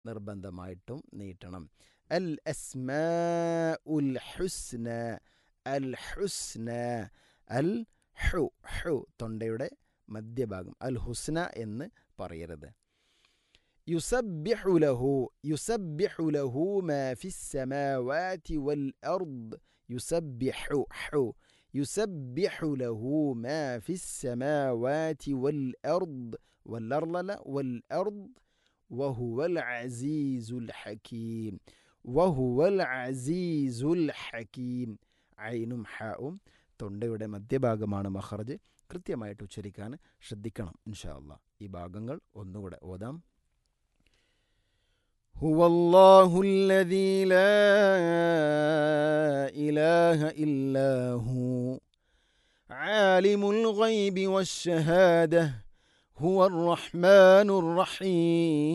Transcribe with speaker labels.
Speaker 1: നിർബന്ധമായിട്ടും നീട്ടണം അൽ അസ്മാ ഉൽ ഹുസ്ന അൽ ഹുസ്ന അൽ who who തൊണ്ടയുടെ മധ്യഭാഗം അൽ ഹുസ്ന എന്ന് പറയരുത് യുസബ്ബിഹു ലഹു യുസബ്ബിഹു ലഹു മാ ഫിസ് സമാവാതി വൽ അർദ് യുസബ്ബിഹു ഹു യുസബ്ബിഹു ലഹു മാ ഫിസ് സമാവാതി വൽ അർദ് والأرض لا والأرض وهو العزيز الحكيم وهو العزيز الحكيم ഐനും ഹാവും തൊണ്ടയുടെ മധ്യഭാഗമാണ് മഹർജ് കൃത്യമായിട്ട് ഉച്ചരിക്കാൻ ശ്രദ്ധിക്കണം ഇൻഷാ അല്ലാ ഈ ഭാഗങ്ങൾ ഒന്നുകൂടെ ഓതാം هو الله الذي لا إله إلا هو عالم الغيب والشهادة هو الرحمن الرحيم